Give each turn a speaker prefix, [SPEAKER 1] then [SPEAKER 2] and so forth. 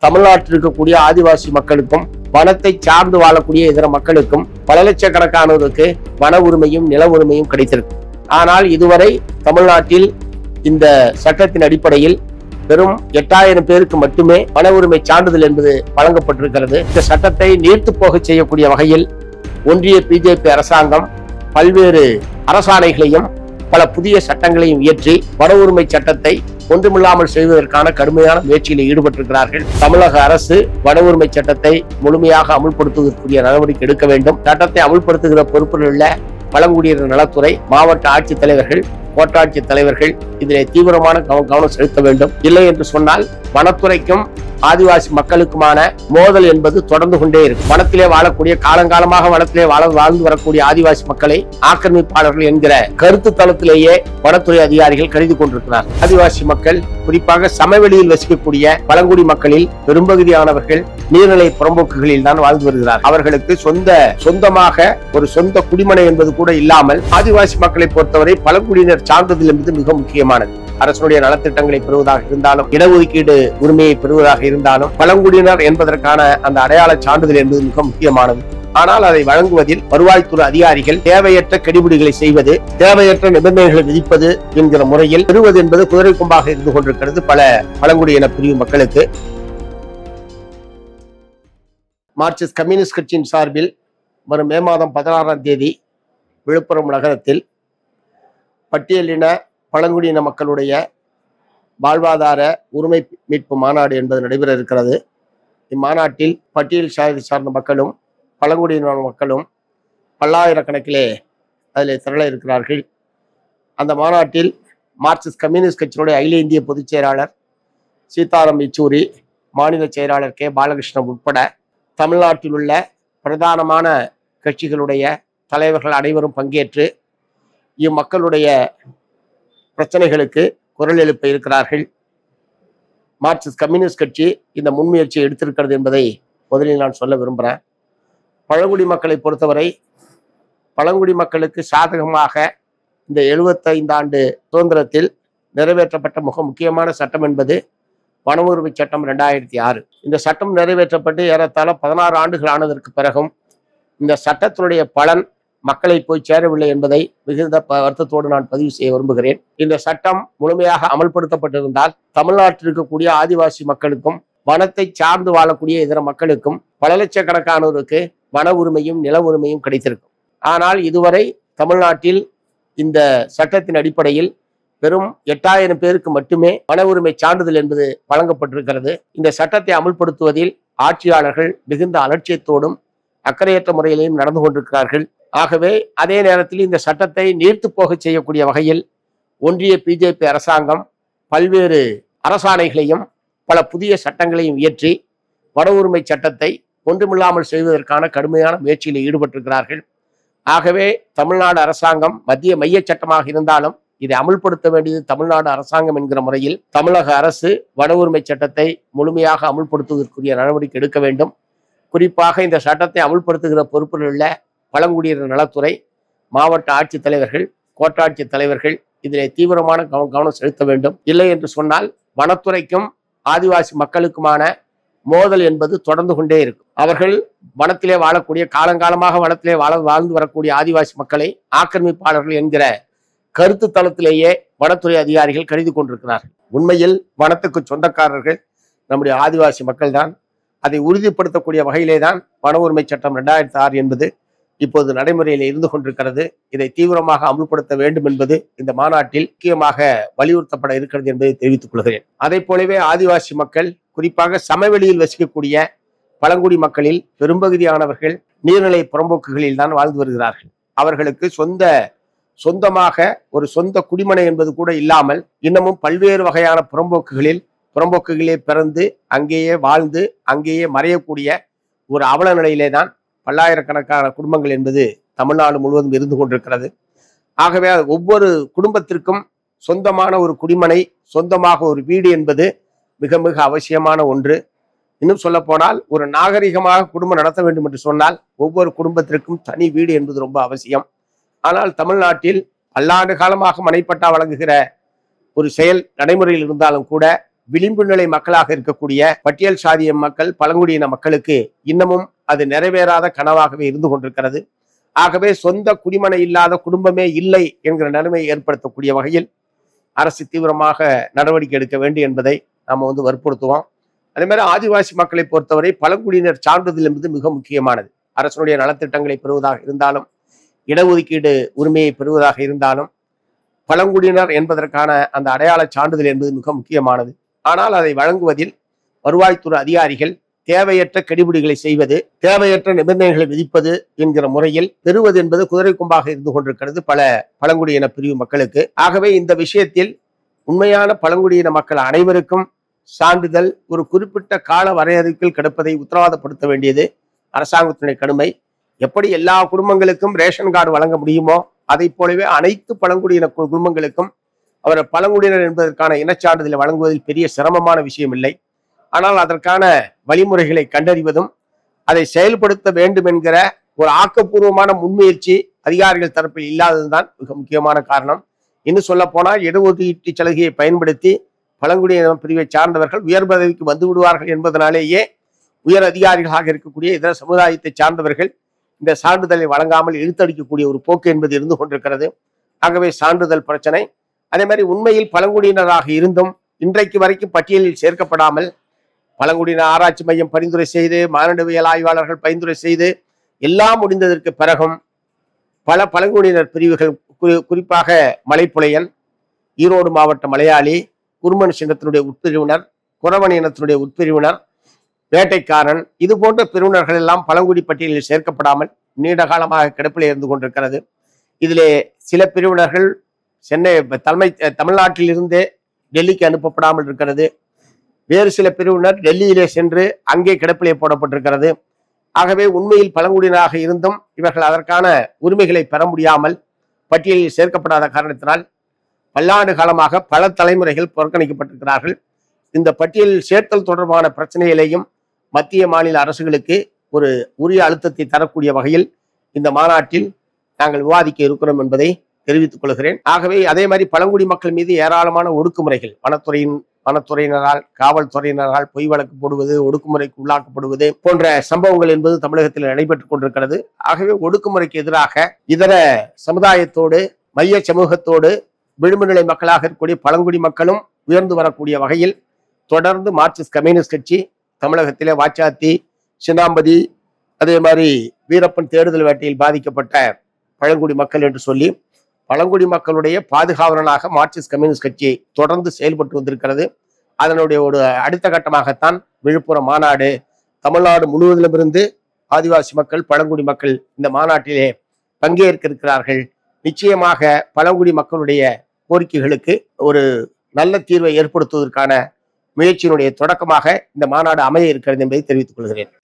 [SPEAKER 1] தமிழ்நாட்டில் இருக்கக்கூடிய ஆதிவாசி மக்களுக்கும் வனத்தை சார்ந்து வாழக்கூடிய இதர மக்களுக்கும் பல லட்சக்கணக்கானோருக்கு வன உரிமையும் நில உரிமையும் கிடைத்திருக்கு ஆனால் இதுவரை தமிழ்நாட்டில் இந்த சட்டத்தின் அடிப்படையில் வெறும் எட்டாயிரம் பேருக்கு மட்டுமே வன உரிமை சான்றிதழ் என்பது வழங்கப்பட்டிருக்கிறது இந்த சட்டத்தை நீர்த்து போக செய்யக்கூடிய வகையில் ஒன்றிய பிஜேபி அரசாங்கம் பல்வேறு அரசாணைகளையும் பல புதிய சட்டங்களையும் இயற்றி வன உரிமை சட்டத்தை ஒன்றுமில்லாமல் செய்வதற்கான கடுமையான முயற்சியில் ஈடுபட்டிருக்கிறார்கள் தமிழக அரசு வன உரிமை சட்டத்தை முழுமையாக அமுல்படுத்துவதற்குரிய நடவடிக்கை எடுக்க வேண்டும் சட்டத்தை அமுல்படுத்துகிற பொறுப்பில் உள்ள பழங்குடியினர் நலத்துறை மாவட்ட ஆட்சித்தலைவர்கள் கோட்டாட்சி தலைவர்கள் இதிலே தீவிரமான கவ- கவனம் செலுத்த வேண்டும் இல்லை என்று சொன்னால் வனத்துறைக்கும் ஆதிவாசி மக்களுக்குமான மோதல் என்பது தொடர்ந்து கொண்டே இருக்கும் வனத்திலே வாழக்கூடிய காலங்காலமாக வனத்திலே வாழ வாழ்ந்து வரக்கூடிய ஆதிவாசி மக்களை ஆக்கிரமிப்பாளர்கள் என்கிற கருத்து தளத்திலேயே வனத்துறை அதிகாரிகள் கருதி கொண்டிருக்கிறார் ஆதிவாசி மக்கள் குறிப்பாக சமவெளியில் வசிக்கக்கூடிய பழங்குடி மக்களில் பெரும்பகுதியானவர்கள் நீர்நிலை புறம்போக்குகளில் தான் வாழ்ந்து வருகிறார் அவர்களுக்கு சொந்த சொந்தமாக ஒரு சொந்த குடிமனை என்பது கூட இல்லாமல் ஆதிவாசி மக்களை பொறுத்தவரை பழங்குடியினர் சான்றிதழ் என்பது மிக முக்கியமானது அரசுடைய நலத்திட்டங்களை பெறுவதாக இருந்தாலும் இடஒதுக்கீடு உரிமையை பெறுவதாக இருந்தாலும் பழங்குடியினர் என்பதற்கான அந்த அடையாள சான்றிதழ் என்பது மிக முக்கியமானது ஆனால் அதை வழங்குவதில் வருவாய்த்துறை அதிகாரிகள் தேவையற்ற கெடுபிடிகளை செய்வது தேவையற்ற நிபந்தனைகளை விதிப்பது என்கிற முறையில் பெறுவது என்பது குதிரை கொம்பாக இருந்து கொண்டிருக்கிறது பல பழங்குடியின பிரிவு மக்களுக்கு மார்க்சிஸ்ட் கம்யூனிஸ்ட் கட்சியின் சார்பில் வரும் மே மாதம் பதினாறாம் தேதி விழுப்புரம் நகரத்தில் பட்டியலின பழங்குடியின மக்களுடைய வாழ்வாதார உரிமை மீட்பு மாநாடு என்பது நடைபெற இருக்கிறது இம்மாநாட்டில் பட்டியல் சாதி சார்ந்த மக்களும் பழங்குடியின மக்களும் பல்லாயிரக்கணக்கிலே அதில் திரள இருக்கிறார்கள் அந்த மாநாட்டில் மார்க்சிஸ்ட் கம்யூனிஸ்ட் கட்சியினுடைய அகில இந்திய பொதுச் செயலாளர் சீதாராம் யெச்சூரி மாநில செயலாளர் கே பாலகிருஷ்ணன் உட்பட தமிழ்நாட்டில் உள்ள பிரதானமான கட்சிகளுடைய தலைவர்கள் அனைவரும் பங்கேற்று இம்மக்களுடைய பிரச்சனைகளுக்கு குரல் எழுப்ப இருக்கிறார்கள் மார்க்சிஸ்ட் கம்யூனிஸ்ட் கட்சி இந்த முன்முயற்சியை எடுத்திருக்கிறது என்பதை முதலில் நான் சொல்ல விரும்புகிறேன் பழங்குடி மக்களை பொறுத்தவரை பழங்குடி மக்களுக்கு சாதகமாக இந்த 75 ஆண்டு சுதந்திரத்தில் நிறைவேற்றப்பட்ட மிக முக்கியமான சட்டம் என்பது வன உரிமை சட்டம் ரெண்டாயிரத்தி ஆறு இந்த சட்டம் நிறைவேற்றப்பட்டு ஏறத்தாழ பதினாறு ஆண்டுகள் ஆனதற்கு பிறகும் இந்த சட்டத்தினுடைய பலன் மக்களை போய் சேரவில்லை என்பதை மிகுந்த ப- வருத்தத்தோடு நான் பதிவு செய்ய விரும்புகிறேன் இந்த சட்டம் முழுமையாக அமல்படுத்தப்பட்டிருந்தால் தமிழ்நாட்டில் இருக்கக்கூடிய ஆதிவாசி மக்களுக்கும் வனத்தை சார்ந்து வாழக்கூடிய இதர மக்களுக்கும் பல லட்சக்கணக்கானோருக்கு வன உரிமையும் நில உரிமையும் கிடைத்திருக்கும் ஆனால் இதுவரை தமிழ்நாட்டில் இந்த சட்டத்தின் அடிப்படையில் வெறும் எட்டாயிரம் பேருக்கு மட்டுமே வன உரிமை சான்றிதழ் என்பது வழங்கப்பட்டிருக்கிறது இந்த சட்டத்தை அமுல்படுத்துவதில் ஆட்சியாளர்கள் மிகுந்த அலட்சியத்தோடும் அக்கறையற்ற முறையிலையும் நடந்து கொண்டிருக்கிறார்கள் ஆகவே அதே நேரத்தில் இந்த சட்டத்தை நீர்த்து போக செய்யக்கூடிய வகையில் ஒன்றிய பிஜேபி அரசாங்கம் பல்வேறு அரசாணைகளையும் பல புதிய சட்டங்களையும் இயற்றி வன உரிமை சட்டத்தை ஒன்றுமில்லாமல் செய்வதற்கான கடுமையான முயற்சியில் ஈடுபட்டிருக்கிறார்கள் ஆகவே தமிழ்நாடு அரசாங்கம் மத்திய மைய சட்டமாக இருந்தாலும் இதை அமுல்படுத்த வேண்டியது தமிழ்நாடு அரசாங்கம் என்கிற முறையில் தமிழக அரசு வன உரிமை சட்டத்தை முழுமையாக அமுல்படுத்துவதற்குரிய நடவடிக்கை எடுக்க வேண்டும் குறிப்பாக இந்த சட்டத்தை அமுல்படுத்துகிற பொறுப்பில் உள்ள பழங்குடியினர் நலத்துறை மாவட்ட ஆட்சித்தலைவர்கள் கோட்டாட்சி தலைவர்கள் இதிலே தீவிரமான கவனம் கவனம் செலுத்த வேண்டும் இல்லை என்று சொன்னால் வனத்துறைக்கும் ஆதிவாசி மக்களுக்குமான மோதல் என்பது தொடர்ந்து கொண்டே இருக்கும் அவர்கள் வனத்திலே வாழக்கூடிய காலங்காலமாக வனத்திலே வாழ வாழ்ந்து வரக்கூடிய ஆதிவாசி மக்களை ஆக்கிரமிப்பாளர்கள் என்கிற கருத்து தளத்திலேயே வனத்துறை அதிகாரிகள் கருதி கொண்டிருக்கிறார்கள் உண்மையில் வனத்துக்கு சொந்தக்காரர்கள் நம்முடைய ஆதிவாசி மக்கள்தான் அதை உறுதிப்படுத்தக்கூடிய வகையிலே தான் வன உரிமை சட்டம் ரெண்டாயிரத்தி ஆறு என்பது இப்போது நடைமுறையில் இருந்து கொண்டிருக்கிறது இதை தீவிரமாக அமுல்படுத்த வேண்டும் என்பது இந்த மாநாட்டில் முக்கியமாக வலியுறுத்தப்பட இருக்கிறது என்பதை தெரிவித்துக் கொள்கிறேன் அதை போலவே ஆதிவாசி மக்கள் குறிப்பாக சமவெளியில் வசிக்கக்கூடிய பழங்குடி மக்களில் பெரும்பகுதியானவர்கள் நீர்நிலை புறம்போக்குகளில் தான் வாழ்ந்து வருகிறார்கள் அவர்களுக்கு சொந்த சொந்தமாக ஒரு சொந்த குடிமனை என்பது கூட இல்லாமல் இன்னமும் பல்வேறு வகையான புறம்போக்குகளில் புறம்போக்குகளே பிறந்து அங்கேயே வாழ்ந்து அங்கேயே மறையக்கூடிய ஒரு அவல நிலையிலே தான் பல்லாயிரக்கணக்கான குடும்பங்கள் என்பது தமிழ்நாடு முழுவதும் இருந்து கொண்டிருக்கிறது ஆகவே அது ஒவ்வொரு குடும்பத்திற்கும் சொந்தமான ஒரு குடிமனை சொந்தமாக ஒரு வீடு என்பது மிக மிக அவசியமான ஒன்று இன்னும் சொல்ல போனால் ஒரு நாகரிகமாக குடும்பம் நடத்த வேண்டும் என்று சொன்னால் ஒவ்வொரு குடும்பத்திற்கும் தனி வீடு என்பது ரொம்ப அவசியம் ஆனால் தமிழ்நாட்டில் பல்லாண்டு காலமாக மனைப்பட்டா வழங்குகிற ஒரு செயல் நடைமுறையில் இருந்தாலும் கூட விளிம்பு நிலை மக்களாக இருக்கக்கூடிய பட்டியல் சாதிய மக்கள் பழங்குடியின மக்களுக்கு இன்னமும் அது நிறைவேறாத கனவாகவே இருந்து கொண்டிருக்கிறது ஆகவே சொந்த குடிமனை இல்லாத குடும்பமே இல்லை என்கிற நிலைமையை ஏற்படுத்தக்கூடிய வகையில் அரசு தீவிரமாக நடவடிக்கை எடுக்க வேண்டும் என்பதை நாம வந்து வற்புறுத்துவோம் அதே மாதிரி ஆதிவாசி மக்களை பொறுத்தவரை பழங்குடியினர் சான்றிதழ் என்பது மிக முக்கியமானது அரசனுடைய நலத்திட்டங்களை பெறுவதாக இருந்தாலும் இடஒதுக்கீடு உரிமையை பெறுவதாக இருந்தாலும் பழங்குடியினர் என்பதற்கான அந்த அடையாள சான்றிதழ் என்பது மிக முக்கியமானது ஆனால் அதை வழங்குவதில் வருவாய்த்துறை அதிகாரிகள் தேவையற்ற கெடுபிடிகளை செய்வது தேவையற்ற நிபந்தனைகளை விதிப்பது என்கிற முறையில் பெறுவது என்பது குதிரை கொம்பாக இருந்து கொண்டிருக்கிறது பல பழங்குடியின பிரிவு மக்களுக்கு ஆகவே இந்த விஷயத்தில் உண்மையான பழங்குடியின மக்கள் அனைவருக்கும் சான்றிதழ் ஒரு குறிப்பிட்ட கால வரையறைக்குள் கிடப்பதை உத்தரவாதப்படுத்த வேண்டியது அரசாங்கத்தினுடைய கடுமை எப்படி எல்லா குடும்பங்களுக்கும் ரேஷன் கார்டு வழங்க முடியுமோ அதை போலவே அனைத்து பழங்குடியின கு- குடும்பங்களுக்கும் அவர் பழங்குடியினர் என்பதற்கான இனச்சான்றிதழை வழங்குவதில் பெரிய சிரமமான விஷயம் இல்லை ஆனால் அதற்கான வழிமுறைகளை கண்டறிவதும் அதை செயல்படுத்த வேண்டும் என்கிற ஒரு ஆக்கப்பூர்வமான முன்முயற்சி அதிகாரிகள் தரப்பில் இல்லாததுதான் மிக முக்கியமான காரணம் இன்னும் சொல்ல போனால் இடஒதுக்கீட்டு சலுகையை பயன்படுத்தி பழங்குடியின பிரிவை சார்ந்தவர்கள் உயர் பதவிக்கு வந்து விடுவார்கள் என்பதனாலேயே உயர் அதிகாரிகளாக இருக்கக்கூடிய இதர சமுதாயத்தை சார்ந்தவர்கள் இந்த சான்றிதழை வழங்காமல் இழுத்தடிக்கக்கூடிய ஒரு போக்கு என்பது இருந்து கொண்டிருக்கிறது ஆகவே சான்றிதழ் பிரச்சனை அதே மாதிரி உண்மையில் பழங்குடியினராக இருந்தும் இன்றைக்கு வரைக்கும் பட்டியலில் சேர்க்கப்படாமல் பழங்குடியின ஆராய்ச்சி மையம் பரிந்துரை செய்து மானிடவியல் ஆய்வாளர்கள் பரிந்துரை செய்து எல்லாம் முடிந்ததற்கு பிறகும் பல பழங்குடியினர் பிரிவுகள் குறி- குறிப்பாக மலைப்புலையன் ஈரோடு மாவட்ட மலையாளி குருமன் சின்னத்தினுடைய உட்பிரிவினர் குறவன் இனத்தினுடைய உட்பிரிவினர் வேட்டைக்காரன் இது போன்ற பிரிவினர்கள் எல்லாம் பழங்குடி பட்டியலில் சேர்க்கப்படாமல் நீண்ட காலமாக கிடப்பில் இருந்து கொண்டிருக்கிறது இதிலே சில பிரிவினர்கள் சென்னை தலைமை தமிழ்நாட்டில் இருந்தே டெல்லிக்கு அனுப்பப்படாமல் இருக்கிறது வேறு சில பிரிவினர் டெல்லியிலே சென்று அங்கே கிடப்பிலே போடப்பட்டிருக்கிறது ஆகவே உண்மையில் பழங்குடியினராக இருந்தும் இவர்கள் அதற்கான உரிமைகளை பெற முடியாமல் பட்டியலில் சேர்க்கப்படாத காரணத்தினால் பல்லாண்டு காலமாக பல தலைமுறைகள் புறக்கணிக்கப்பட்டிருக்கிறார்கள் இந்த பட்டியலில் சேர்த்தல் தொடர்பான பிரச்சனைகளையும் மத்திய மாநில அரசுகளுக்கு ஒரு உரிய அழுத்தத்தை தரக்கூடிய வகையில் இந்த மாநாட்டில் நாங்கள் விவாதிக்க இருக்கிறோம் என்பதை தெரிவித்துக் கொள்கிறேன் ஆகவே அதே மாதிரி பழங்குடி மக்கள் மீது ஏராளமான ஒடுக்குமுறைகள் வனத்துறையின் வனத்துறையினரால் காவல்துறையினரால் பொய் வழக்கு போடுவது ஒடுக்குமுறைக்கு உள்ளாக்கப்படுவது போன்ற சம்பவங்கள் என்பது தமிழகத்தில் நடைபெற்றுக் கொண்டிருக்கிறது ஆகவே ஒடுக்குமுறைக்கு எதிராக இதர சமுதாயத்தோடு மைய சமூகத்தோடு விளிம்புநிலை மக்களாக இருக்கக்கூடிய பழங்குடி மக்களும் உயர்ந்து வரக்கூடிய வகையில் தொடர்ந்து மார்க்சிஸ்ட் கம்யூனிஸ்ட் கட்சி தமிழகத்திலே வாச்சாத்தி சின்னாம்பதி அதே மாதிரி வீரப்பன் தேடுதல் வேட்டையில் பாதிக்கப்பட்ட பழங்குடி மக்கள் என்று சொல்லி பழங்குடி மக்களுடைய பாதுகாவலனாக மார்க்சிஸ்ட் கம்யூனிஸ்ட் கட்சி தொடர்ந்து செயல்பட்டு வந்திருக்கிறது அதனுடைய ஒரு அடுத்த கட்டமாகத்தான் விழுப்புரம் மாநாடு தமிழ்நாடு முழுவதிலுமிருந்து ஆதிவாசி மக்கள் பழங்குடி மக்கள் இந்த மாநாட்டிலே பங்கேற்க இருக்கிறார்கள் நிச்சயமாக பழங்குடி மக்களுடைய கோரிக்கைகளுக்கு ஒரு நல்ல தீர்வை ஏற்படுத்துவதற்கான முயற்சியினுடைய தொடக்கமாக இந்த மாநாடு அமைய இருக்கிறது என்பதை தெரிவித்துக் கொள்கிறேன்